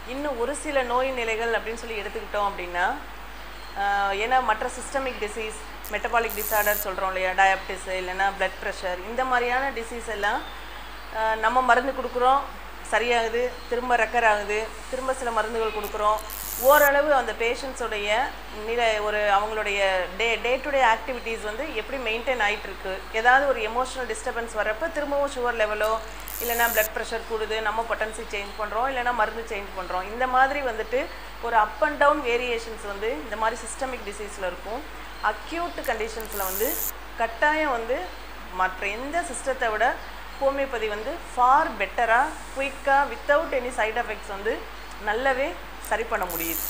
இன்னும் ஒரு சில நோய் நிலைகள் அப்படின்னு சொல்லி எடுத்துக்கிட்டோம் அப்படின்னா ஆஹ் ஏன்னா மற்ற சிஸ்டமிக் டிசீஸ் மெட்டபாலிக் டிசார்டர் சொல்கிறோம் இல்லையா டயபிட்டிஸ் இல்லைன்னா பிளட் ப்ரெஷர் இந்த மாதிரியான டிசீஸ் எல்லாம் ஆஹ் நம்ம மருந்து கொடுக்குறோம் சரியாகுது திரும்ப ரெக்கர் ஆகுது திரும்ப சில மருந்துகள் கொடுக்குறோம் ஓரளவு அந்த பேஷண்ட்ஸோடைய நிலை ஒரு அவங்களுடைய டே டே டு டே ஆக்டிவிட்டீஸ் வந்து எப்படி மெயின்டைன் ஆயிட்டு இருக்கு ஏதாவது ஒரு எமோஷனல் டிஸ்டர்பன்ஸ் வரப்போ திரும்பவும் சுகர் லெவலோ இல்லைன்னா பிளட் ப்ரெஷர் கூடுது நம்ம பொட்டன்சி சேஞ்ச் பண்ணுறோம் இல்லைன்னா மருந்து சேஞ்ச் பண்ணுறோம் இந்த மாதிரி வந்துட்டு ஒரு அப் அண்ட் டவுன் வேரியேஷன்ஸ் வந்து இந்த மாதிரி சிஸ்டமிக் டிசீஸில் இருக்கும் அக்யூட் கண்டிஷன்ஸில் வந்து கட்டாயம் வந்து மற்ற எந்த சிஸ்டத்தை விட ஹோமியோபதி வந்து ஃபார் பெட்டராக குயிக்காக வித்தவுட் எனி சைடு எஃபெக்ட்ஸ் வந்து நல்லாவே சரி பண்ண முடியுது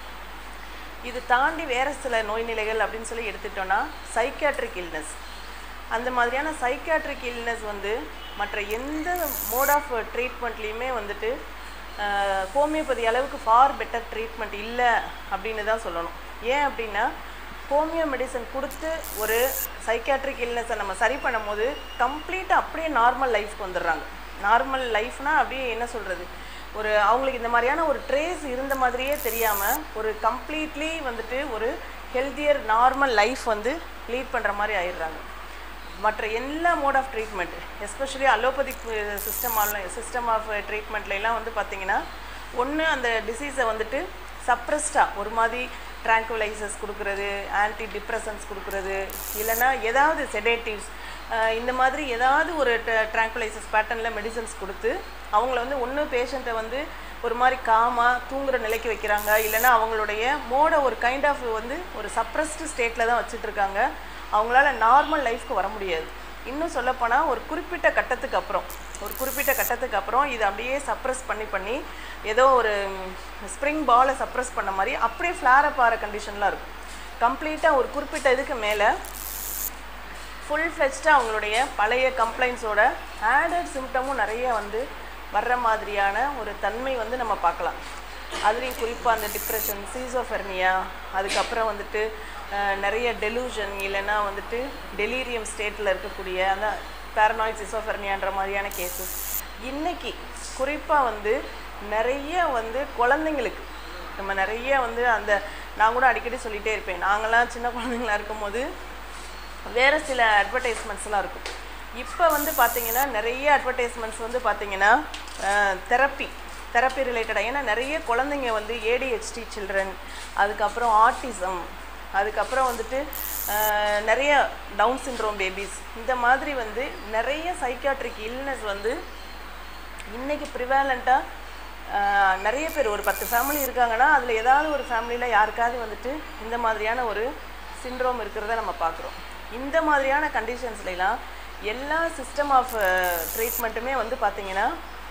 இது தாண்டி வேறு சில நோய் நிலைகள் அப்படின்னு சொல்லி எடுத்துட்டோன்னா சைக்காட்ரிக் இல்னஸ் அந்த மாதிரியான சைக்காட்ரிக் இல்னஸ் வந்து மற்ற எந்த மோட் ஆஃப் ட்ரீட்மெண்ட்லேயுமே வந்துட்டு ஹோமியோபதி அளவுக்கு ஃபார் பெட்டர் ட்ரீட்மெண்ட் இல்லை அப்படின்னு தான் சொல்லணும் ஏன் அப்படின்னா ஹோமியோ மெடிசன் கொடுத்து ஒரு சைக்காட்ரிக் இல்னஸை நம்ம சரி பண்ணும்போது கம்ப்ளீட்டாக அப்படியே நார்மல் லைஃப்க்கு வந்துடுறாங்க நார்மல் லைஃப்னா அப்படியே என்ன சொல்கிறது ஒரு அவங்களுக்கு இந்த மாதிரியான ஒரு ட்ரேஸ் இருந்த மாதிரியே தெரியாமல் ஒரு கம்ப்ளீட்லி வந்துட்டு ஒரு ஹெல்த்தியர் நார்மல் லைஃப் வந்து லீட் பண்ணுற மாதிரி ஆயிடுறாங்க மற்ற எல்லா mode of treatment especially allopathic system system of ட்ரீட்மெண்ட்லாம் வந்து பார்த்தீங்கன்னா ஒன்று அந்த டிசீஸை வந்துட்டு சப்ரஸ்டாக ஒரு மாதிரி ட்ராங்குலைசர்ஸ் கொடுக்குறது ஆன்டி டிப்ரெசன்ஸ் கொடுக்குறது இல்லைன்னா ஏதாவது செடேட்டிவ்ஸ் இந்த மாதிரி ஏதாவது ஒரு ட்ராங்குலைசர்ஸ் பேட்டர்னில் மெடிசன்ஸ் கொடுத்து அவங்கள வந்து ஒன்று பேஷண்ட்டை வந்து ஒரு மாதிரி காமாக தூங்குற நிலைக்கு வைக்கிறாங்க இல்லைன்னா அவங்களுடைய மோட ஒரு கைண்ட் ஆஃப் வந்து ஒரு சப்ரஸ்டு ஸ்டேட்டில் தான் வச்சுட்டு இருக்காங்க அவங்களால நார்மல் லைஃப்க்கு வர முடியாது இன்னும் சொல்லப்போனால் ஒரு குறிப்பிட்ட கட்டத்துக்கு அப்புறம் ஒரு குறிப்பிட்ட கட்டத்துக்கு அப்புறம் இது அப்படியே சப்ரஸ் பண்ணி பண்ணி ஏதோ ஒரு ஸ்ப்ரிங் பாலை சப்ரஸ் பண்ண மாதிரி அப்படியே ஃப்ளாரப் ஆகிற கண்டிஷன்லாம் இருக்கும் கம்ப்ளீட்டாக ஒரு குறிப்பிட்ட இதுக்கு மேலே ஃபுல் ஃப்ளெஜ்டாக அவங்களுடைய பழைய கம்ப்ளைண்ட்ஸோட ஆடட் சிம்டமும் நிறைய வந்து வர்ற மாதிரியான ஒரு தன்மை வந்து நம்ம பார்க்கலாம் அதுலேயும் குறிப்பாக அந்த டிப்ரெஷன் சீசோஃபெர்னியா அதுக்கப்புறம் வந்துட்டு அஹ், நிறைய டெலூஷன் இல்லைன்னா வந்துட்டு டெலீரியம் ஸ்டேட்டில் இருக்கக்கூடிய அந்த பேரனாய்ட் சிசோஃபெர்னியான்ற மாதிரியான கேசஸ் இன்னைக்கு குறிப்பாக வந்து நிறைய வந்து குழந்தைங்களுக்கு நம்ம நிறைய வந்து அந்த நான் கூட அடிக்கடி சொல்லிகிட்டே இருப்பேன் நாங்களாம் சின்ன குழந்தைங்களா இருக்கும்போது வேறு சில அட்வர்டைஸ்மெண்ட்ஸ்லாம் இருக்கும் இப்போ வந்து பார்த்தீங்கன்னா நிறைய அட்வர்டைஸ்மெண்ட்ஸ் வந்து பார்த்தீங்கன்னா தெரப்பி தெரப்பி ரிலேட்டடாக ஏன்னா நிறைய குழந்தைங்க வந்து ஏடிஹெச்டி சில்ட்ரன் அதுக்கப்புறம் ஆட்டிசம் அதுக்கப்புறம் வந்துட்டு அஹ், நிறைய டவுன் சிண்ட்ரோம் பேபிஸ் இந்த மாதிரி வந்து நிறைய சைக்காட்ரிக் இல்னஸ் வந்து இன்னைக்கு ப்ரிவேலண்ட்டாக நிறைய பேர் ஒரு பத்து ஃபேமிலி இருக்காங்கன்னா அதில் ஏதாவது ஒரு ஃபேமிலியில் யாருக்காவது வந்துட்டு இந்த மாதிரியான ஒரு சிண்ட்ரோம் இருக்கிறத நம்ம பார்க்குறோம் இந்த மாதிரியான கண்டிஷன்ஸ்லாம் எல்லா சிஸ்டம் ஆஃப் ட்ரீட்மெண்ட்டுமே வந்து பார்த்தீங்கன்னா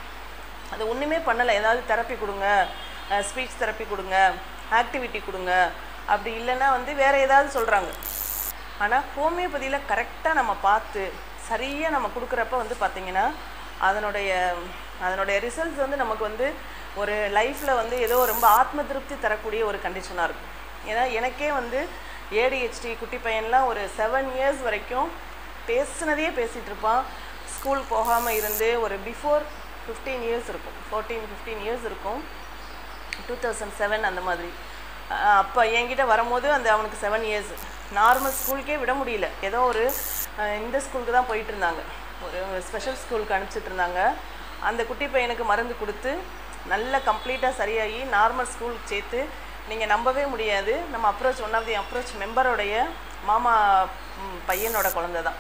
அது ஒன்றுமே பண்ணலை ஏதாவது தெரப்பி கொடுங்க ஸ்பீச் தெரப்பி கொடுங்க ஆக்டிவிட்டி கொடுங்க அப்படி இல்லைன்னா வந்து வேறு ஏதாவது சொல்கிறாங்க ஆனால் ஹோமியோபதியில் கரெக்டாக நம்ம பார்த்து சரியாக நம்ம கொடுக்குறப்ப வந்து பார்த்திங்கன்னா அதனுடைய அதனுடைய ரிசல்ட்ஸ் வந்து நமக்கு வந்து ஒரு லைஃப்பில் வந்து ஏதோ ரொம்ப ஆத்ம திருப்தி தரக்கூடிய ஒரு கண்டிஷனாக இருக்கும் ஏன்னா எனக்கே வந்து ஏடிஹெச்டி குட்டி பையன்லாம் ஒரு செவன் இயர்ஸ் வரைக்கும் பேசுனதையே பேசிகிட்டு இருப்பான் ஸ்கூல் போகாமல் இருந்து ஒரு பிஃபோர் ஃபிஃப்டீன் இயர்ஸ் இருக்கும் ஃபோர்டீன் ஃபிஃப்டீன் இயர்ஸ் இருக்கும் டூ தௌசண்ட் செவன் அந்த மாதிரி அஹ் அப்போ என்கிட்ட வரும்போது அந்த அவனுக்கு செவன் இயர்ஸ் நார்மல் ஸ்கூலுக்கே விட முடியல ஏதோ ஒரு அஹ் இந்த ஸ்கூலுக்கு தான் போயிட்டு இருந்தாங்க ஒரு ஸ்பெஷல் ஸ்கூலுக்கு அனுப்பிச்சிட்டு இருந்தாங்க அந்த குட்டி பையனுக்கு மருந்து கொடுத்து நல்ல கம்ப்ளீட்டாக சரியாகி நார்மல் ஸ்கூலுக்கு சேர்த்து நீங்கள் நம்பவே முடியாது நம்ம approach one of the approach மெம்பரோடைய மாமா ம், பையனோட குழந்தை தான்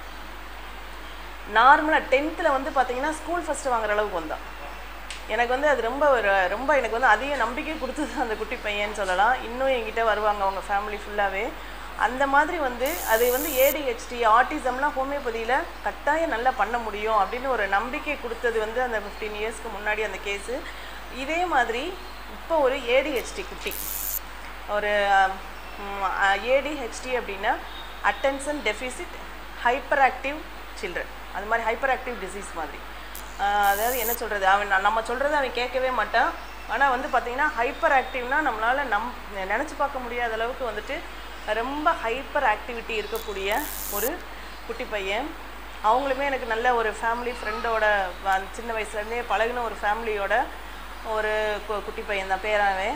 நார்மலாக டென்த்தில் வந்து பார்த்தீங்கன்னா ஸ்கூல் ஃபஸ்ட்டு வாங்குற அளவுக்கு வந்தான் எனக்கு வந்து அது ரொம்ப ஒரு ரொம்ப எனக்கு வந்து அதிக நம்பிக்கை கொடுத்தது அந்த குட்டி பையன்னு சொல்லலாம் இன்னும் என்கிட்ட வருவாங்க அவங்க ஃபேமிலி ஃபுல்லாகவே அந்த மாதிரி வந்து அது வந்து ஏடிஹெச்டி ஆட்டிசம்லாம் ஹோமியோபதியில் கட்டாயம் நல்லா பண்ண முடியும் அப்படின்னு ஒரு நம்பிக்கை கொடுத்தது வந்து அந்த ஃபிஃப்டீன் இயர்ஸ்க்கு முன்னாடி அந்த கேஸு இதே மாதிரி இப்போ ஒரு ஏடிஹெச்டி குட்டி ஒரு ஏடிஹெச்டி அப்படின்னா attention deficit hyper active children அது மாதிரி ஹைப்பர் ஆக்டிவ் டிசீஸ் மாதிரி ஆஹ் அதாவது என்ன சொல்கிறது அவன் ந- நம்ம சொல்கிறத அவன் கேட்கவே மாட்டான் ஆனால் வந்து பார்த்தீங்கன்னா ஹைப்பர் ஆக்டிவ்னா நம்மளால் நம் நினச்சி பார்க்க முடியாத அளவுக்கு வந்துட்டு ரொம்ப ஹைப்பர் ஆக்டிவிட்டி இருக்கக்கூடிய ஒரு குட்டி பையன் அவங்களுமே எனக்கு நல்ல ஒரு ஃபேமிலி ஃப்ரெண்டோட சின்ன வயசுலேருந்தே பழகின ஒரு ஃபேமிலியோட ஒரு கு- குட்டி பையன் தான் பேராவே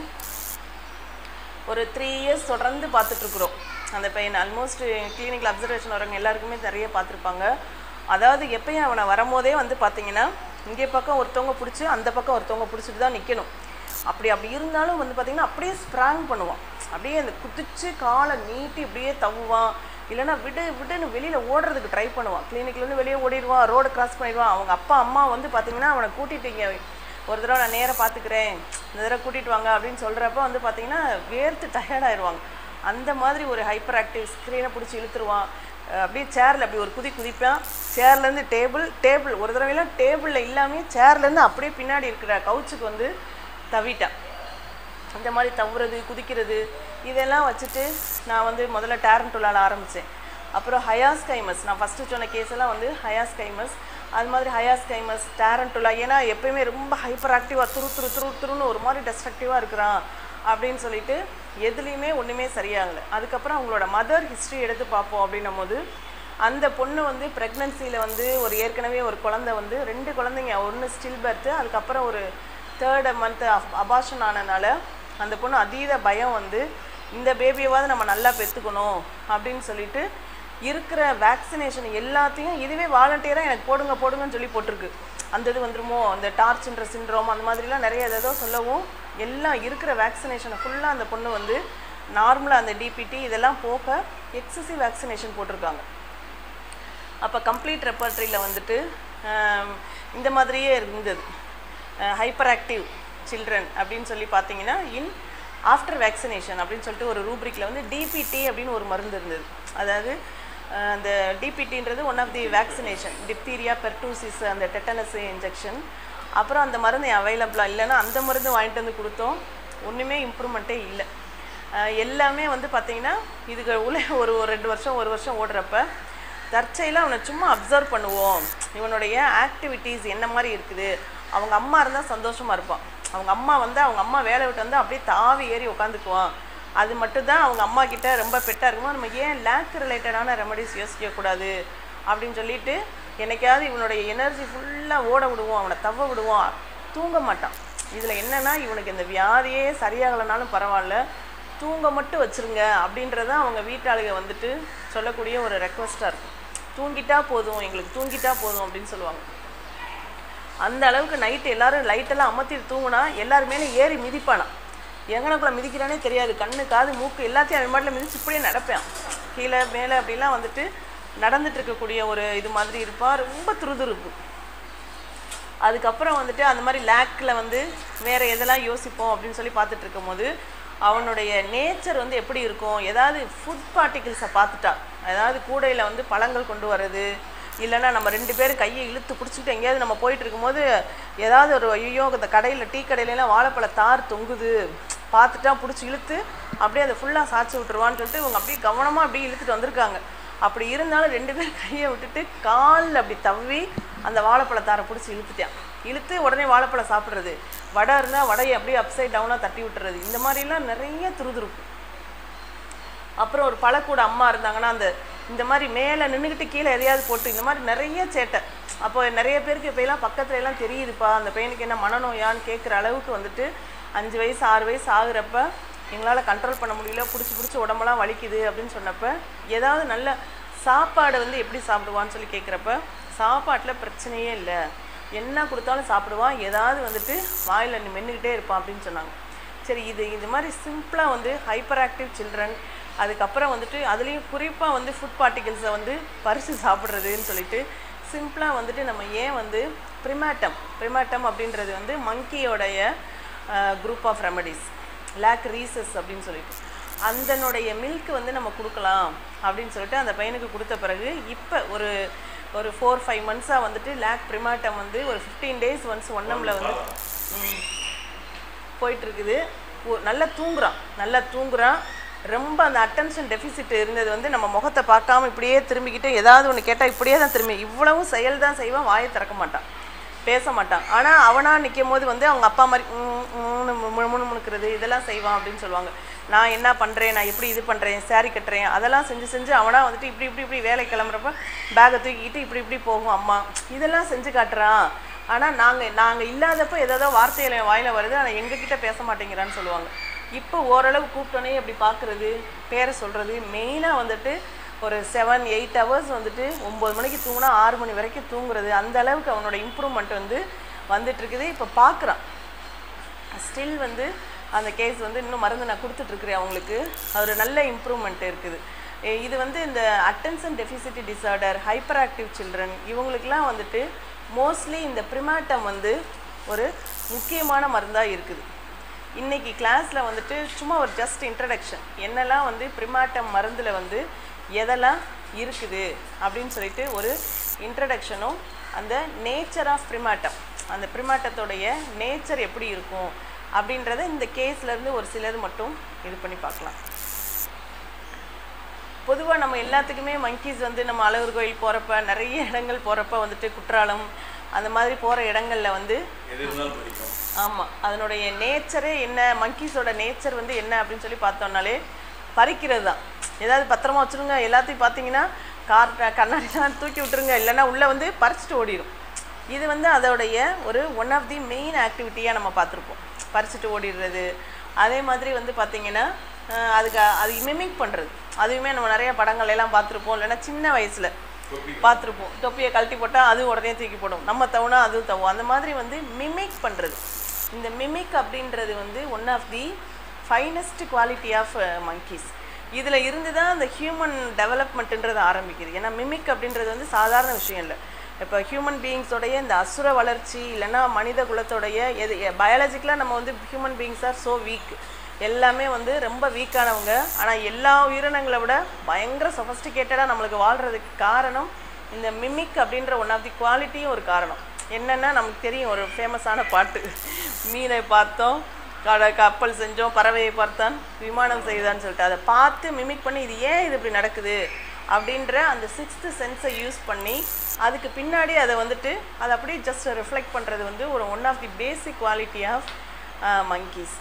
ஒரு த்ரீ இயர்ஸ் தொடர்ந்து பார்த்துட்ருக்குறோம் அந்த பையன் ஆல்மோஸ்ட் கிளினிக்கல் அப்சர்வேஷன் வரவங்க எல்லாருக்குமே நிறைய பார்த்துருப்பாங்க அதாவது எப்பயும் அவனை வரும்போதே வந்து பார்த்தீங்கன்னா இங்கே பக்கம் ஒருத்தவங்க பிடிச்சி அந்த பக்கம் ஒருத்தவங்க பிடிச்சிட்டு தான் நிற்கணும் அப்படி அப்படி இருந்தாலும் வந்து பார்த்தீங்கன்னா அப்படியே ஸ்ப்ராங் பண்ணுவான் அப்படியே அந்த குதிச்சு காலை நீட்டி அப்படியே தவுவான் இல்லைன்னா விடு விடுன்னு வெளியில் ஓடுறதுக்கு ட்ரை பண்ணுவான் கிளினிக்லேருந்து வெளியே ஓடிடுவான் ரோடு கிராஸ் பண்ணிடுவான் அவங்க அப்பா அம்மா வந்து பார்த்தீங்கன்னா அவனை கூட்டிட்டு இங்கே ஒரு தடவை நான் நேராக பார்த்துக்கிறேன் இந்த தடவை கூட்டிகிட்டு வாங்க அப்படின்னு சொல்கிறப்ப வந்து பார்த்தீங்கன்னா வேர்த்து டயர்டாயிருவாங்க அந்த மாதிரி ஒரு ஹைப்பர் ஆக்டிவ் ஸ்க்ரீனை பிடிச்சி இழுத்துருவான் அஹ் அப்படியே சேரில் அப்படி ஒரு குதி குதிப்பான் சேர்லேருந்து டேபிள் டேபிள் ஒரு தடவைலாம் டேபிளில் இல்லாமல் சேர்லேருந்து அப்படியே பின்னாடி இருக்கிற கவுச்சுக்கு வந்து தவிட்டான் இந்த மாதிரி தவுறது குதிக்கிறது இதெல்லாம் வச்சுட்டு நான் வந்து முதல்ல டேரண்டோலால் ஆரம்பித்தேன் அப்புறம் ஹயாஸ் கைமஸ் நான் ஃபஸ்ட்டு சொன்ன கேஸ் எல்லாம் வந்து ஹயாஸ் கைமஸ் அது மாதிரி ஹயாஸ் கைமஸ் டேரண்டோலா ஏன்னா எப்பயுமே ரொம்ப ஹைப்பர் ஆக்டிவாக துரு துரு துரு துருன்னு ஒரு மாதிரி டெஸ்ட்ரக்டிவாக இருக்கிறான் அப்படின்னு சொல்லிட்டு எதுலேயுமே ஒன்றுமே சரியாகலை அதுக்கப்புறம் அவங்களோட மதர் ஹிஸ்ட்ரி எடுத்து பார்ப்போம் அப்படின்னும் போது அந்த பொண்ணு வந்து ப்ரெக்னன்சியில் வந்து ஒரு ஏற்கனவே ஒரு குழந்தை வந்து ரெண்டு குழந்தைங்க ஒன்று ஸ்டில் பர்த்து அதுக்கப்புறம் ஒரு தேர்ட் மந்த் அபாஷன் ஆனனால அந்த பொண்ணு அதீத பயம் வந்து இந்த பேபியவாவது நம்ம நல்லா பெற்றுக்கணும் அப்படின்னு சொல்லிட்டு இருக்கிற வேக்சினேஷன் எல்லாத்தையும் இதுவே வாலண்டியராக எனக்கு போடுங்க போடுங்கன்னு சொல்லி போட்டிருக்கு அந்த இது வந்துருமோ அந்த டார்ச்ன்ற சிண்ட்ரோம் அந்த மாதிரிலாம் நிறைய ஏதோ சொல்லவும் எல்லாம் இருக்கிற வேக்சினேஷனை ஃபுல்லாக அந்த பொண்ணு வந்து நார்மலாக அந்த டிபிடி இதெல்லாம் போக எக்ஸசிவ் வேக்சினேஷன் போட்டிருக்காங்க அப்போ கம்ப்ளீட் ரெப்பர்ட்ரியில் வந்துட்டு ஆம், இந்த மாதிரியே இருந்தது ஹைப்பர் ஆக்டிவ் சில்ட்ரன் அப்படின்னு சொல்லி பார்த்தீங்கன்னா இன் ஆஃப்டர் வேக்சினேஷன் அப்படின்னு சொல்லிட்டு ஒரு ரூப்ரிக்கில் வந்து டிபிடி அப்படின்னு ஒரு மருந்து இருந்தது அதாவது அஹ், அந்த டிபிடின்றது one of the vaccination diphtheria pertussis அந்த டெட்டனஸ் இன்ஜெக்ஷன் அப்புறம் அந்த மருந்து அவைலபிளாக இல்லைன்னா அந்த மருந்து வாங்கிட்டு வந்து கொடுத்தோம் ஒன்றுமே இம்ப்ரூவ்மெண்ட்டே இல்லை அஹ், எல்லாமே வந்து பார்த்தீங்கன்னா இதுக்கு உள்ள ஒரு ஒரு ரெண்டு வருஷம் ஒரு வருஷம் ஓடுறப்ப தற்செயலாக அவனை சும்மா அப்சர்வ் பண்ணுவோம் இவனுடைய ஆக்டிவிட்டீஸ் என்ன மாதிரி இருக்குது அவங்க அம்மா இருந்தால் சந்தோஷமாக இருப்பான் அவங்க அம்மா வந்து அவங்க அம்மா வேலை விட்டு வந்து அப்படியே தாவி ஏறி உட்காந்துக்குவான் அது மட்டும்தான் அவங்க அம்மா கிட்ட ரொம்ப பெட்டாக இருக்குமோ நம்ம ஏன் லேக் ரிலேட்டடான ரெமடிஸ் யோசிக்கக்கூடாது அப்படின்னு சொல்லிட்டு என்னைக்காவது இவனுடைய எனர்ஜி ஃபுல்லாக ஓட விடுவோம் அவனை தவ விடுவோம் தூங்க மாட்டான் இதில் என்னன்னா இவனுக்கு இந்த வியாதியே சரியாகலைனாலும் பரவாயில்ல தூங்க மட்டும் வச்சிருங்க அப்படின்றத அவங்க வீட்டாளுங்க வந்துட்டு சொல்லக்கூடிய ஒரு ரெக்வஸ்ட்டாக இருக்கும் தூங்கிட்டா போதும் எங்களுக்கு தூங்கிட்டா போதும் அப்படின்னு சொல்லுவாங்க அந்த அளவுக்கு நைட்டு எல்லாரும் லைட்டெல்லாம் அமர்த்திட்டு தூங்குனா எல்லாருமே ஏறி மிதிப்பானா எங்கனக்குள்ள மிதிக்கிறானே தெரியாது கண்ணு காது மூக்கு எல்லாத்தையும் அவன் மாட்டில் மிதிச்சு இப்படியே நடப்பேன் கீழே மேலே அப்படிலாம் வந்துட்டு நடந்துட்டு இருக்கக்கூடிய ஒரு இது மாதிரி இருப்பான் ரொம்ப துருதுருப்பு அதுக்கப்புறம் வந்துட்டு அந்த மாதிரி லேக்கில் வந்து வேறு எதெல்லாம் யோசிப்போம் அப்படின்னு சொல்லி பார்த்துட்டு இருக்கும்போது அவனுடைய நேச்சர் வந்து எப்படி இருக்கும் ஏதாவது ஃபுட் பார்ட்டிகிள்ஸை பார்த்துட்டா அதாவது கூடையில் வந்து பழங்கள் கொண்டு வர்றது இல்லைன்னா நம்ம ரெண்டு பேரும் கையை இழுத்து பிடிச்சிக்கிட்டு எங்கேயாவது நம்ம போயிட்டு இருக்கும்போது ஏதாவது ஒரு ஐயோ இந்த கடையில் டீ கடையிலலாம் வாழைப்பழ தார் தொங்குது பார்த்துட்டா பிடிச்சி இழுத்து அப்படியே அதை ஃபுல்லாக சாய்ச்சி விட்டுருவான்னு சொல்லிட்டு இவங்க அப்படியே கவனமாக அப்படியே இழுத்துட்டு வந்திருக்காங்க அப்படி இருந்தாலும் ரெண்டு பேரும் கையை விட்டுட்டு காலில் அப்படி தவ்வி அந்த வாழைப்பழத்தாரை பிடிச்சி இழுத்துட்டான் இழுத்து உடனே வாழைப்பழம் சாப்பிட்றது வடை இருந்தால் வடையை அப்படியே அப்சைட் டவுனாக தட்டி விட்டுறது இந்த மாதிரிலாம் நிறைய துருதுருப்பு அப்புறம் ஒரு பழக்கூட அம்மா இருந்தாங்கன்னா அந்த இந்த மாதிரி மேலே நின்றுக்கிட்டு கீழே எதையாவது போட்டு இந்த மாதிரி நிறைய சேட்டை அப்போ நிறைய பேருக்கு இப்போ எல்லாம் பக்கத்துல எல்லாம் தெரியுதுப்பா அந்த பையனுக்கு என்ன மனநோயான்னு கேட்குற அளவுக்கு வந்துட்டு அஞ்சு வயசு ஆறு வயசு ஆகுறப்ப எங்களால் கண்ட்ரோல் பண்ண முடியல பிடிச்சி பிடிச்சி உடம்பெல்லாம் வலிக்குது அப்படின்னு சொன்னப்ப ஏதாவது நல்ல சாப்பாடு வந்து எப்படி சாப்பிடுவான்னு சொல்லி கேட்குறப்ப சாப்பாட்டில் பிரச்சனையே இல்லை என்ன கொடுத்தாலும் சாப்பிடுவான் ஏதாவது வந்துட்டு வாயில் மென்னுக்கிட்டே இருப்பான் அப்படின்னு சொன்னாங்க சரி இது இது மாதிரி சிம்பிளாக வந்து ஹைப்பர் ஆக்டிவ் சில்ட்ரன் அதுக்கப்புறம் வந்துட்டு அதுலேயும் குறிப்பாக வந்து ஃபுட் பார்ட்டிகிள்ஸை வந்து பறித்து சாப்பிட்றதுன்னு சொல்லிட்டு சிம்பிளாக வந்துட்டு நம்ம ஏன் வந்து ப்ரிமேட்டம் ப்ரிமேட்டம் அப்படின்றது வந்து மங்கியோடைய குரூப் ஆஃப் ரெமடிஸ் லேக் ரீசஸ் அப்படின்னு சொல்லிட்டு அதனுடைய மில்க் வந்து நம்ம கொடுக்கலாம் அப்படின்னு சொல்லிட்டு அந்த பையனுக்கு கொடுத்த பிறகு இப்போ ஒரு ஒரு ஃபோர் ஃபைவ் மந்த்ஸாக வந்துட்டு லேக் ப்ரிமாட்டம் வந்து ஒரு ஃபிஃப்டீன் டேஸ் ஒன்ஸ் ஒன்னமில் வந்து ம், போயிட்டு இருக்குது ஒ- நல்லா தூங்குறான் நல்லா தூங்குறான் ரொம்ப அந்த அட்டென்ஷன் டெஃபிசிட் இருந்தது வந்து நம்ம முகத்தை பார்க்காம இப்படியே திரும்பிக்கிட்டு ஏதாவது ஒன்று கேட்டால் இப்படியே தான் திரும்பி இவ்வளவும் செயல் தான் செய்வான் வாயை திறக்க மாட்டான் பேச மாட்டான் ஆனால் அவனா நிற்கும் போது வந்து அவங்க அப்பா மாதிரி ம், ம்னு மு- முணு முணுக்கிறது இதெல்லாம் செய்வான் அப்படின்னு சொல்லுவாங்க நான் என்ன பண்ணுறேன் நான் எப்படி இது பண்ணுறேன் saree கட்டுறேன் அதெல்லாம் செஞ்சு செஞ்சு அவனா வந்துட்டு இப்படி இப்படி இப்படி வேலை கிளம்புறப்ப பேக்கை தூக்கிக்கிட்டு இப்படி இப்படி போகும் அம்மா இதெல்லாம் செஞ்சு காட்டுறான் ஆனால் நாங்கள் நாங்கள் இல்லாதப்போ ஏதோ வார்த்தையில என் வாயில வருது ஆனால் எங்ககிட்ட பேச மாட்டேங்கிறான்னு சொல்லுவாங்க இப்போ ஓரளவு கூப்பிட்டோன்னே அப்படி பார்க்குறது பேரை சொல்கிறது மெயினாக வந்துட்டு ஒரு செவன் எயிட் ஹவர்ஸ் வந்துட்டு ஒம்பது மணிக்கு தூங்கினா ஆறு மணி வரைக்கும் தூங்குறது அந்த அளவுக்கு அவனோட இம்ப்ரூவ்மெண்ட் வந்து வந்துட்டு இருக்குது இப்போ பார்க்குறான் ஸ்டில் வந்து அந்த கேஸ் வந்து இன்னும் மருந்து நான் கொடுத்துட்ருக்குறேன் அவங்களுக்கு ஒரு நல்ல இம்ப்ரூவ்மெண்ட் இருக்குது எ- இது வந்து இந்த attention deficit disorder hyper active children இவங்களுக்குலாம் வந்துட்டு மோஸ்ட்லி இந்த ப்ரிமாட்டம் வந்து ஒரு முக்கியமான மருந்தாக இருக்குது இன்னைக்கு கிளாஸில் வந்துட்டு சும்மா ஒரு ஜஸ்ட் இன்ட்ரடக்ஷன் என்னெல்லாம் வந்து ப்ரிமாட்டம் மருந்தில் வந்து எதெல்லாம் இருக்குது அப்படின்னு சொல்லிட்டு ஒரு இன்ட்ரடக்ஷனும் அந்த நேச்சர் ஆஃப் ப்ரிமாட்டம் அந்த ப்ரிமாட்டத்தோடைய நேச்சர் எப்படி இருக்கும் அப்படின்றத இந்த கேஸ்லேருந்து ஒரு சிலது மட்டும் இது பண்ணி பார்க்கலாம் பொதுவாக நம்ம எல்லாத்துக்குமே மங்கீஸ் வந்து நம்ம அழகர் கோயில் போகிறப்ப நிறைய இடங்கள் போகிறப்ப வந்துட்டு குற்றாலம் அந்த மாதிரி போகிற இடங்கள்ல வந்து எது இருந்தாலும் பிடிக்கும் ஆமாம் அதனுடைய நேச்சரே என்ன மங்கீஸோட நேச்சர் வந்து என்ன அப்படின்னு சொல்லி பார்த்தோம்னாலே பறிக்கிறது தான் ஏதாவது பத்திரமா வச்சுருங்க எல்லாத்தையும் பார்த்தீங்கன்னா கார் கண்ணாடிலாம் தூக்கி விட்டுருங்க இல்லைன்னா உள்ளே வந்து பறிச்சுட்டு ஓடிடும் இது வந்து அதோடைய ஒரு ஒன் ஆஃப் தி மெயின் ஆக்டிவிட்டியாக நம்ம பார்த்துருப்போம் பறிச்சுட்டு ஓடிடுறது அதே மாதிரி வந்து பார்த்தீங்கன்னா அஹ், அதுக்கு அது மிமிக் பண்ணுறது அதுவுமே நம்ம நிறைய படங்கள் எல்லாம் பார்த்துருப்போம் இல்லைன்னா சின்ன வயசில் தொப்பி பார்த்துருப்போம் தொப்பியை கழட்டி போட்டால் அது உடனே தூக்கி போடும் நம்ம தவுனா அது தவும் அந்த மாதிரி வந்து மிமிக் பண்ணுறது இந்த மிமிக் அப்படின்றது வந்து one of the finest quality of monkeys இதில் இருந்து தான் அந்த ஹியூமன் டெவலப்மெண்ட்டுன்றது ஆரம்பிக்குது ஏன்னா மிமிக் அப்படின்றது வந்து சாதாரண விஷயம் இல்லை இப்போ ஹியூமன் பீயிங்ஸோடைய இந்த அசுர வளர்ச்சி இல்லைன்னா மனித குலத்தோடைய எது பயாலஜிக்கலாக நம்ம வந்து human beings are so weak எல்லாமே வந்து ரொம்ப வீக்கானவங்க ஆனால் எல்லா உயிரினங்களை விட பயங்கர சொஃபஸ்டிகேட்டடாக நம்மளுக்கு வாழ்கிறதுக்கு காரணம் இந்த மிமிக் அப்படின்ற ஒன் ஆஃப் தி குவாலிட்டியும் ஒரு காரணம் என்னென்னா நமக்கு தெரியும் ஒரு ஃபேமஸான பாட்டு மீனை பார்த்தோம் கட கப்பல் செஞ்சோம் பறவையை பார்த்தான் விமானம் செய்தான்னு சொல்லிட்டு அதை பார்த்து மிமிக் பண்ணி இது ஏன் இது இப்படி நடக்குது அப்படின்ற அந்த சிக்ஸ்த்து சென்ஸை யூஸ் பண்ணி அதுக்கு பின்னாடி அதை வந்துட்டு அதை அப்படியே ஜஸ்ட் ரிஃப்ளெக்ட் பண்ணுறது வந்து ஒரு one of the basic quality of monkeys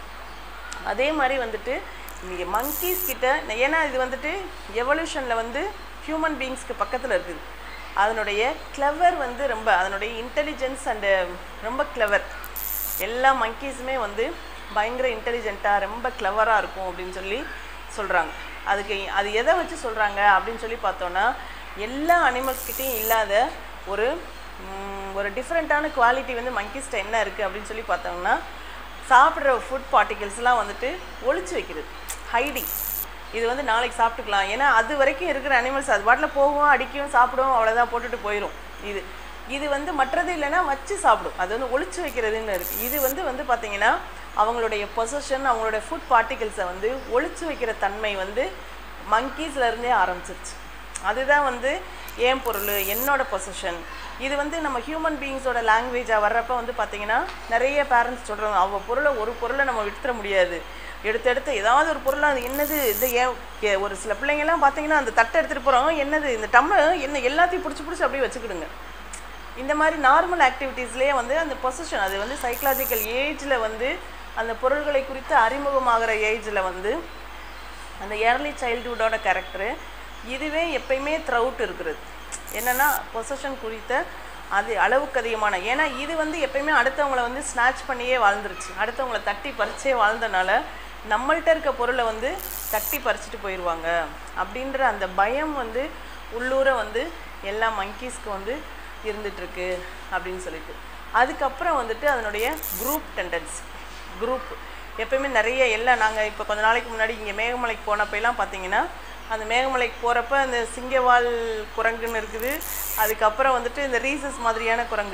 அதே மாதிரி வந்துட்டு இங்கே monkeys கிட்ட ஏன்னா இது வந்துட்டு எவல்யூஷனில் வந்து ஹியூமன் பீயிங்ஸ்க்கு பக்கத்தில் இருக்குது அதனுடைய கிளவர் வந்து ரொம்ப அதனுடைய இன்டெலிஜென்ஸ் அண்டு ரொம்ப கிளவர் எல்லா மங்கீஸுமே வந்து பயங்கர இன்டெலிஜென்ட்டாக ரொம்ப கிளவராக இருக்கும் அப்படின்னு சொல்லி சொல்கிறாங்க அதுக்கு அது எதை வச்சு சொல்கிறாங்க அப்படின்னு சொல்லி பார்த்தோன்னா எல்லா அனிமல்ஸ்கிட்டையும் இல்லாத ஒரு ம், ஒரு டிஃப்ரெண்ட்டான குவாலிட்டி வந்து மங்கீஸ்ட்ட என்ன இருக்குது அப்படின்னு சொல்லி பார்த்தோம்னா சாப்பிட்ற ஃபுட் பார்ட்டிகல்ஸ்லாம் வந்துட்டு ஒளிச்சு வைக்கிறது ஹைடிங் இது வந்து நாளைக்கு சாப்பிட்டுக்கலாம் ஏன்னா அது வரைக்கும் இருக்கிற அனிமல்ஸ் அது பாட்டில் போகும் அடிக்கும் சாப்பிடும் அவ்வளோதான் போட்டுட்டு போயிடும் இது இது வந்து மற்றது இல்லைன்னா வச்சு சாப்பிடும் அது வந்து ஒளிச்சு வைக்கிறதுன்னு இருக்குது இது வந்து வந்து பார்த்தீங்கன்னா அவங்களுடைய பொசஷன் அவங்களுடைய ஃபுட் பார்ட்டிகல்ஸை வந்து ஒளிச்சு வைக்கிற தன்மை வந்து monkeysல இருந்தே ஆரம்பிச்சிருச்சு அதுதான் வந்து ஏன் பொருள் என்னோட பொசிஷன் இது வந்து நம்ம ஹியூமன் பீயிங்ஸோட லாங்குவேஜாக வர்றப்ப வந்து பார்த்தீங்கன்னா நிறைய பேரண்ட்ஸ் சொல்கிறாங்க அவங்க பொருளை ஒரு பொருளை நம்ம விட்டுற முடியாது எடுத்து எடுத்து ஏதாவது ஒரு பொருளை அது என்னது இது ஏன் ஏ- ஒரு சில பிள்ளைங்கலாம் பார்த்தீங்கன்னா அந்த தட்டை எடுத்துகிட்டு போகிறோம் என்னது இந்த டம்ளர் என்ன எல்லாத்தையும் பிடிச்சி பிடிச்சி அப்படியே வச்சுக்கிடுங்க இந்த மாதிரி நார்மல் ஆக்டிவிட்டீஸ்லேயே வந்து அந்த பொசிஷன் அது வந்து சைக்கலாஜிக்கல் ஏஜில் வந்து அந்த பொருள்களை குறித்து அறிமுகமாகிற ஏஜில் வந்து அந்த ஏர்லி சைல்டுஹுட்டோட கேரக்டரு இதுவே எப்பயுமே த்ரவுட் இருக்கிறது என்னென்னா பொசஷன் குறித்த அது அளவுக்கு அதிகமான ஏன்னா இது வந்து எப்பயுமே அடுத்தவங்கள வந்து ஸ்நாச் பண்ணியே வாழ்ந்துருச்சு அடுத்தவங்கள தட்டி பறிச்சே வாழ்ந்தனால நம்மள்ட்ட இருக்க பொருளை வந்து தட்டி பறிச்சுட்டு போயிடுவாங்க அப்படின்ற அந்த பயம் வந்து உள்ளூர வந்து எல்லா மங்கீஸ்க்கு வந்து இருந்துகிட்ருக்கு அப்படின்னு சொல்லிட்டு அதுக்கப்புறம் வந்துட்டு அதனுடைய குரூப் டெண்டன்சி குரூப் எப்பயுமே நிறைய எல்லாம் நாங்கள் இப்போ கொஞ்ச நாளைக்கு முன்னாடி இங்கே மேகமலைக்கு போனப்பெல்லாம் பார்த்தீங்கன்னா அந்த மேகமலைக்கு போகிறப்ப அந்த சிங்கவால் குரங்குன்னு இருக்குது அதுக்கப்புறம் வந்துட்டு இந்த ரீசஸ் மாதிரியான குரங்கு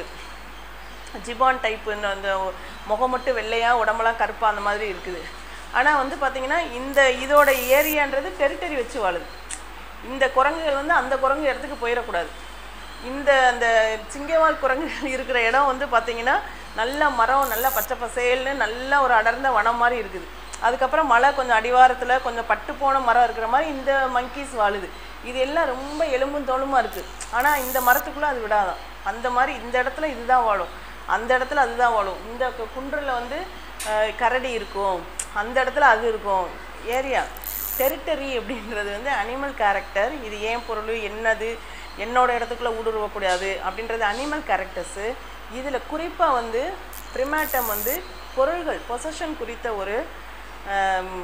ஜிபான் டைப்பு அந்த முகம் மட்டும் வெள்ளையாக உடம்பெல்லாம் கருப்பா அந்த மாதிரி இருக்குது ஆனால் வந்து பார்த்தீங்கன்னா இந்த இதோட ஏரியான்றது டெரிட்டரி வச்சு வாழுது இந்த குரங்குகள் வந்து அந்த குரங்கு இடத்துக்கு போயிடக்கூடாது இந்த அந்த சிங்கவால் குரங்குகள் இருக்கிற இடம் வந்து பார்த்தீங்கன்னா நல்ல மரம் நல்லா பச்சை பசேல்னு நல்ல ஒரு அடர்ந்த வனம் மாதிரி இருக்குது அதுக்கப்புறம் மலை கொஞ்சம் அடிவாரத்தில் கொஞ்சம் பட்டு போன மரம் இருக்கிற மாதிரி இந்த monkeys வாழுது இது எல்லாம் ரொம்ப எலும்பும் தோலுமா இருக்குது ஆனால் இந்த மரத்துக்குள்ளே அது விடாதான் அந்த மாதிரி இந்த இடத்துல இதுதான் வாழும் அந்த இடத்துல அதுதான் வாழும் இந்த கு- குன்றுல வந்து அஹ், கரடி இருக்கும் அந்த இடத்துல அது இருக்கும் ஏரியா டெரிட்டரி அப்படின்றது வந்து அனிமல் கேரக்டர் இது ஏன் பொருள் என்னது என்னோட இடத்துக்குள்ளே ஊடுருவக்கூடாது அப்படின்றது அனிமல் கேரக்டர்ஸு இதில் குறிப்பாக வந்து ப்ரிமேட்டம் வந்து பொருள்கள் பொசஷன் குறித்த ஒரு ஆம்,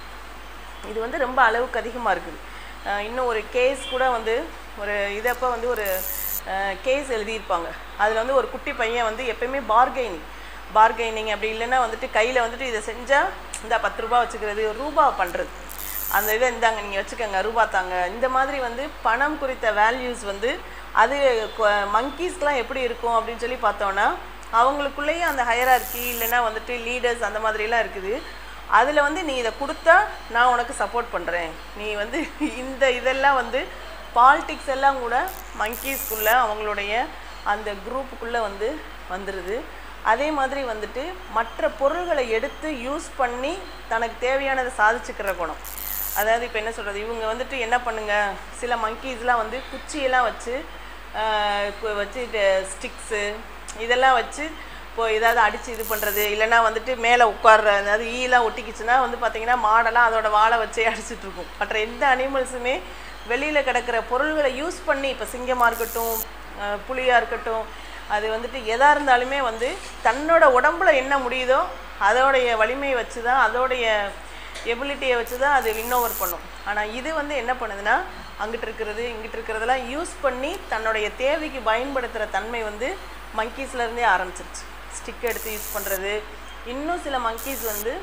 இது வந்து ரொம்ப அளவுக்கு அதிகமாக இருக்குது அஹ் இன்னும் ஒரு கேஸ் கூட வந்து ஒரு இதப்போ வந்து ஒரு கேஸ் எழுதியிருப்பாங்க அதில் வந்து ஒரு குட்டி பையன் வந்து எப்பயுமே பார்கெனிங் பார்கெனிங் அப்படி இல்லைன்னா வந்துட்டு கையில் வந்துட்டு இதை செஞ்சால் இந்த பத்து ரூபா வச்சுக்கிறது ரூபா பண்ணுறது அந்த இதை இந்தாங்க நீங்கள் வச்சுக்கோங்க ரூபா தாங்க இந்த மாதிரி வந்து பணம் குறித்த வேல்யூஸ் வந்து அது மங்கீஸ்க்கெலாம் எப்படி இருக்கும் அப்படின்னு சொல்லி பார்த்தோன்னா அவங்களுக்குள்ளேயே அந்த ஹையரார்கி இல்லைன்னா வந்துட்டு லீடர்ஸ் அந்த மாதிரிலாம் இருக்குது அதில் வந்து நீ இதை கொடுத்தா நான் உனக்கு சப்போர்ட் பண்ணுறேன் நீ வந்து இந்த இதெல்லாம் வந்து பாலிடிக்ஸ் எல்லாம் கூட மங்கீஸ்க்குள்ளே அவங்களுடைய அந்த குரூப்புக்குள்ளே வந்து வந்துடுது அதே மாதிரி வந்துட்டு மற்ற பொருள்களை எடுத்து யூஸ் பண்ணி தனக்கு தேவையானதை சாதிச்சுக்கிற குணம் அதாவது இப்போ என்ன சொல்கிறது இவங்க வந்துட்டு என்ன பண்ணுங்க சில மங்கீஸ்லாம் வந்து குச்சியெல்லாம் வச்சு ஆஹ் கு- வச்சு ஸ்டிக்ஸு இதெல்லாம் வச்சு இப்போ ஏதாவது அடித்து இது பண்ணுறது இல்லைன்னா வந்துட்டு மேலே உட்கார்ற அதாவது ஈலாம் ஒட்டிக்கிச்சுன்னா வந்து பார்த்தீங்கன்னா மாடெல்லாம் அதோட வாழை வச்சே அடிச்சிட்டு இருக்கும் மற்ற எந்த அனிமல்ஸுமே வெளியில் கிடக்கிற பொருள்களை யூஸ் பண்ணி இப்போ சிங்கமாக இருக்கட்டும் ஆஹ் புலியாக இருக்கட்டும் அது வந்துட்டு எதாக இருந்தாலுமே வந்து தன்னோட உடம்புல என்ன முடியுதோ அதோடைய வலிமையை வச்சு தான் அதோடைய எபிலிட்டியை வச்சு தான் அது வின்னோவர் பண்ணும் ஆனால் இது வந்து என்ன பண்ணுதுன்னா அங்கிட்டு இருக்கிறது இங்கிட்டு இருக்கிறதெல்லாம் யூஸ் பண்ணி தன்னுடைய தேவைக்கு பயன்படுத்துகிற தன்மை வந்து monkeysல இருந்தே ஆரம்பிச்சிருச்சு ஸ்டிக் எடுத்து யூஸ் பண்ணுறது இன்னும் சில monkeys வந்து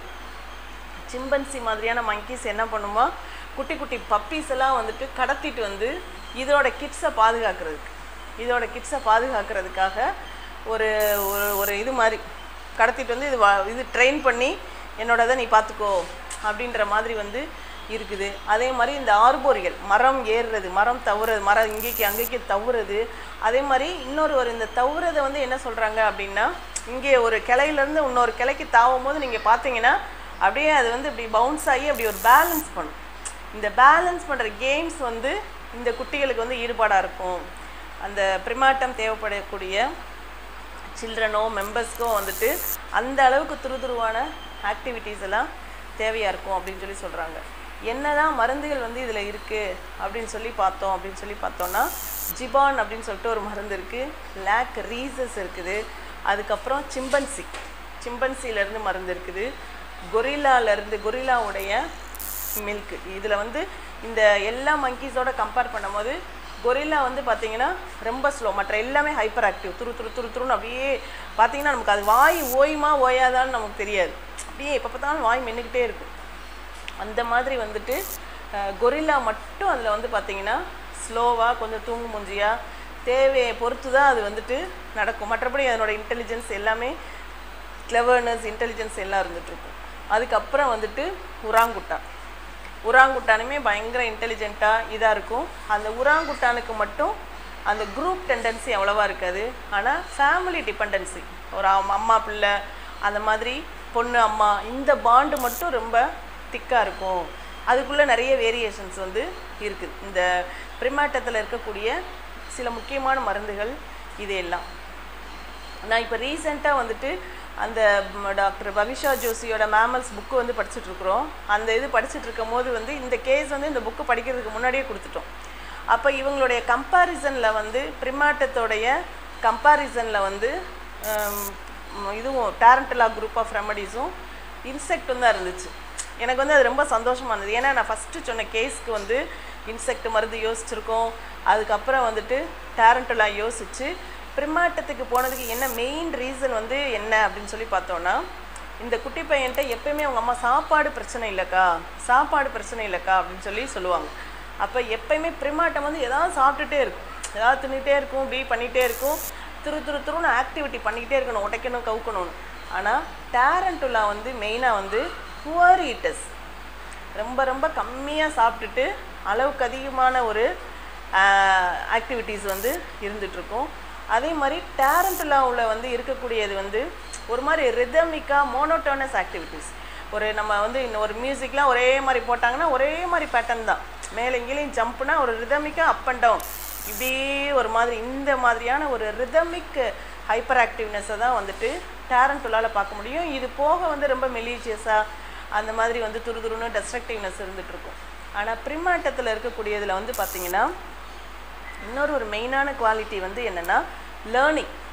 சிம்பன்சி மாதிரியான monkeys என்ன பண்ணுமா குட்டி குட்டி பப்பீஸ் எல்லாம் வந்துட்டு கடத்திட்டு வந்து இதோட கிட்ஸை பாதுகாக்கிறதுக்கு இதோட கிட்ஸை பாதுகாக்கிறதுக்காக ஒரு ஒரு ஒரு இது மாதிரி கடத்திட்டு வந்து இது வா- இது ட்ரெயின் பண்ணி என்னோடதை நீ பார்த்துக்கோ அப்படின்ற மாதிரி வந்து இருக்குது அதே மாதிரி இந்த ஆர்போரிகள் மரம் ஏறுறது மரம் தவுறது மரம் இங்கேக்கு அங்கேக்கு தவுறது அதே மாதிரி இன்னொரு ஒரு இந்த தவுறதை வந்து என்ன சொல்கிறாங்க அப்படின்னா இங்கே ஒரு கிளையிலேருந்து இன்னொரு கிளைக்கு தாவும் போது நீங்கள் பார்த்தீங்கன்னா அப்படியே அது வந்து இப்படி பவுன்ஸ் ஆகி அப்படி ஒரு பேலன்ஸ் பண்ணும் இந்த பேலன்ஸ் பண்ணுற கேம்ஸ் வந்து இந்த குட்டிகளுக்கு வந்து ஈடுபாடாக இருக்கும் அந்த பிரிமாட்டம் தேவைப்படக்கூடிய சில்ட்ரனோ மெம்பர்ஸ்க்கோ வந்துட்டு அந்த அளவுக்கு துருதுருவான ஆக்டிவிட்டீஸ் எல்லாம் தேவையாக இருக்கும் அப்படின்னு சொல்லி சொல்கிறாங்க என்னதான் மருந்துகள் வந்து இதில் இருக்குது அப்படின்னு சொல்லி பார்த்தோம் அப்படின்னு சொல்லி பார்த்தோன்னா ஜிபான் அப்படின்னு சொல்லிட்டு ஒரு மருந்து இருக்குது லேக் ரீசஸ் இருக்குது அதுக்கப்புறம் சிம்பன்சி சிம்பன்சிலேருந்து மருந்து இருக்குது கொரில்லாலேருந்து கொரில்லாவுடைய மில்க் இதில் வந்து இந்த எல்லா மங்கீஸோட கம்பேர் பண்ணும்போது கொரில்லா வந்து பார்த்தீங்கன்னா ரொம்ப ஸ்லோ மற்ற எல்லாமே ஹைப்பர் ஆக்டிவ் துரு துரு துரு துருன்னு அப்படியே பார்த்தீங்கன்னா நமக்கு அது வாய் ஓயுமா ஓயாதான்னு நமக்கு தெரியாது அப்படியே எப்போ பார்த்தாலும் வாய் மென்னுக்கிட்டே இருக்கும் அந்த மாதிரி வந்துட்டு கொரில்லா மட்டும் அதில் வந்து பார்த்தீங்கன்னா ஸ்லோவாக கொஞ்சம் தூங்கு மூஞ்சியா தேவையை பொறுத்து தான் அது வந்துட்டு நடக்கும் மற்றபடி அதனோட இன்டெலிஜென்ஸ் எல்லாமே கிளவர்னஸ் இன்டெலிஜென்ஸ் எல்லாம் இருந்துட்டு இருக்கும் அதுக்கப்புறம் வந்துட்டு உராங்குட்டா உராங்குட்டானுமே பயங்கர இன்டெலிஜென்ட்டாக இதாக இருக்கும் அந்த உராங்குட்டானுக்கு மட்டும் அந்த குரூப் டெண்டன்சி அவ்வளவா இருக்காது ஆனால் ஃபேமிலி டிபெண்டன்சி ஒரு அம்- அம்மா பிள்ளை அந்த மாதிரி பொண்ணு அம்மா இந்த பாண்டு மட்டும் ரொம்ப திக்காக இருக்கும் அதுக்குள்ளே நிறைய வேரியேஷன்ஸ் வந்து இருக்குது இந்த பிரிமாட்டத்தில் இருக்கக்கூடிய சில முக்கியமான மருந்துகள் இது எல்லாம் நான் இப்போ ரீசெண்டாக வந்துட்டு அந்த ம், டாக்டர் பவிஷா ஜோஷியோட மேமல்ஸ் புக்கு வந்து படிச்சுட்டு இருக்கிறோம் அந்த இது படிச்சுட்டு இருக்கும் போது வந்து இந்த கேஸ் வந்து இந்த புக்கு படிக்கிறதுக்கு முன்னாடியே கொடுத்துட்டோம் அப்போ இவங்களுடைய கம்பேரிசனில் வந்து பிரிமாட்டத்தோடைய கம்பேரிசனில் வந்து ஹம், ம், இதுவும் டேரண்டலா குரூப் ஆஃப் ரெமடிஸும் இன்செக்டும் தான் இருந்துச்சு எனக்கு வந்து அது ரொம்ப சந்தோஷமா இருந்தது ஏன்னா நான் ஃபஸ்ட்டு சொன்ன கேஸ்க்கு வந்து இன்செக்ட் மருந்து யோசிச்சிருக்கோம் அதுக்கப்புறம் வந்துட்டு டேரண்டலா யோசிச்சு பிரிமாட்டத்துக்கு போனதுக்கு என்ன மெயின் ரீசன் வந்து என்ன அப்படின்னு சொல்லி பார்த்தோன்னா இந்த குட்டி பையன்ட்ட எப்பயுமே அவங்க அம்மா சாப்பாடு பிரச்சனை இல்லைக்கா சாப்பாடு பிரச்சனை இல்லைக்கா அப்படின்னு சொல்லி சொல்லுவாங்க அப்போ எப்பயுமே பிரிமாட்டம் வந்து ஏதாவது சாப்பிட்டுட்டே இருக்கும் ஏதாவது தின்னுட்டே இருக்கும் இப்படி பண்ணிகிட்டே இருக்கும் திரு திரு திருன்னு ஆக்டிவிட்டி பண்ணிக்கிட்டே இருக்கணும் உடைக்கணும் கவுக்கணும்னு ஆனால் டேரண்டுலா வந்து மெயினாக வந்து புவர் ஈட்டர்ஸ் ரொம்ப ரொம்ப கம்மியாக சாப்பிட்டுட்டு அளவுக்கு அதிகமான ஒரு ஆக்டிவிட்டீஸ் வந்து இருந்துகிட்ருக்கும் அதே மாதிரி டேரண்ட்லாவில் வந்து இருக்கக்கூடியது வந்து ஒரு மாதிரி ரிதமிக்காக மோனோட்டோனஸ் ஆக்டிவிட்டீஸ் ஒரு நம்ம வந்து இன்னும் ஒரு மியூசிக்லாம் ஒரே மாதிரி போட்டாங்கன்னா ஒரே மாதிரி பேட்டர்ன் தான் மேலே இங்கேயும் ஜம்ப்னா ஒரு ரிதமிக்காக அப் அண்ட் டவுன் இப்படி ஒரு மாதிரி இந்த மாதிரியான ஒரு ரிதமிக் ஹைப்பர் ஆக்டிவ்னஸை தான் வந்துட்டு டேரண்ட்டுலால் பார்க்க முடியும் இது போக வந்து ரொம்ப மெலீஜியஸாக அந்த மாதிரி வந்து துருதுருன்னு டெஸ்ட்ரக்டிவ்னஸ் இருந்துட்டு இருக்கும் ஆனால் பிரிமாட்டத்தில் இருக்கக்கூடியதில் வந்து பார்த்தீங்கன்னா இன்னொரு ஒரு மெயினான குவாலிட்டி வந்து என்னென்னா லேர்னிங்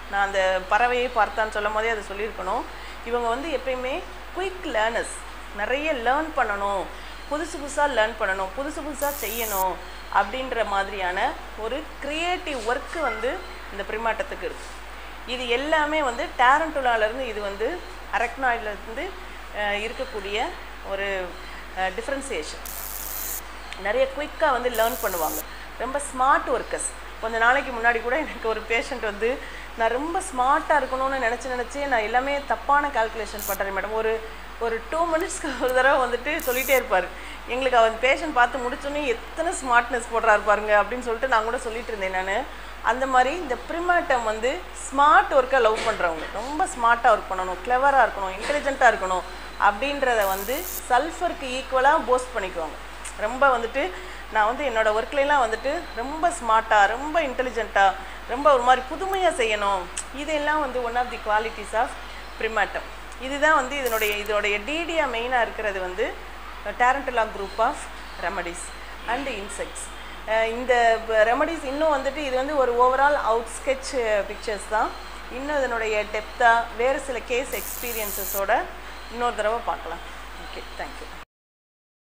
நான் அந்த பறவையை பார்த்தான்னு சொல்லும் போதே அதை சொல்லியிருக்கணும் இவங்க வந்து எப்பயுமே குயிக் லேர்னர்ஸ் நிறைய லேர்ன் பண்ணணும் புதுசு புதுசாக லேர்ன் பண்ணணும் புதுசு புதுசாக செய்யணும் அப்படின்ற மாதிரியான ஒரு க்ரியேட்டிவ் ஒர்க்கு வந்து இந்த பிரிமாட்டத்துக்கு இருக்குது இது எல்லாமே வந்து டேரண்டுலாலேருந்து இது வந்து அரக்னாய்ட்லேருந்து இருக்கக்கூடிய ஒரு டிஃப்ரென்சியேஷன் நிறைய குயிக்காக வந்து லேர்ன் பண்ணுவாங்க ரொம்ப ஸ்மார்ட் ஒர்க்கர்ஸ் கொஞ்ச நாளைக்கு முன்னாடி கூட எனக்கு ஒரு பேஷண்ட் வந்து நான் ரொம்ப ஸ்மார்ட்டாக இருக்கணும்னு நினச்சி நினச்சி நான் எல்லாமே தப்பான கால்குலேஷன் பண்ணுறேன் மேடம் ஒரு ஒரு டூ மினிட்ஸ்க்கு ஒரு தடவை வந்துட்டு சொல்லிகிட்டே இருப்பார் எங்களுக்கு அவன் பேஷண்ட் பார்த்து முடிச்சோன்னே எத்தனை ஸ்மார்ட்னஸ் போடுறாரு பாருங்க அப்படின்னு சொல்லிட்டு நான் கூட சொல்லிட்டு இருந்தேன் நான் அந்த மாதிரி இந்த ப்ரிமேட்டம் வந்து ஸ்மார்ட் ஒர்க்கை லவ் பண்ணுறவங்க ரொம்ப ஸ்மார்ட்டாக ஒர்க் பண்ணணும் கிளவராக இருக்கணும் இன்டெலிஜென்ட்டாக இருக்கணும் அப்படின்றத வந்து சல்ஃபருக்கு ஈக்குவலாக போஸ்ட் பண்ணிக்குவாங்க ரொம்ப வந்துட்டு நான் வந்து என்னோட ஒர்க்லாம் வந்துட்டு ரொம்ப ஸ்மார்ட்டாக ரொம்ப இன்டெலிஜென்ட்டாக ரொம்ப ஒரு மாதிரி புதுமையாக செய்யணும் இதெல்லாம் வந்து one of the qualities of ப்ரிமேட்டம் இதுதான் வந்து இதனுடைய இதனுடைய டிடியா மெயினாக இருக்கிறது வந்து tarantula group of remedies and insects இந்த ரெமடிஸ் இன்னும் வந்துட்டு இது வந்து ஒரு ஓவரால் அவுட் ஸ்கெட்ச் பிக்சர்ஸ் தான் இன்னும் இதனுடைய டெப்த்தாக வேறு சில கேஸ் எக்ஸ்பீரியன்சஸோட இன்னொரு தடவை பார்க்கலாம் ஓகே தேங்க்யூ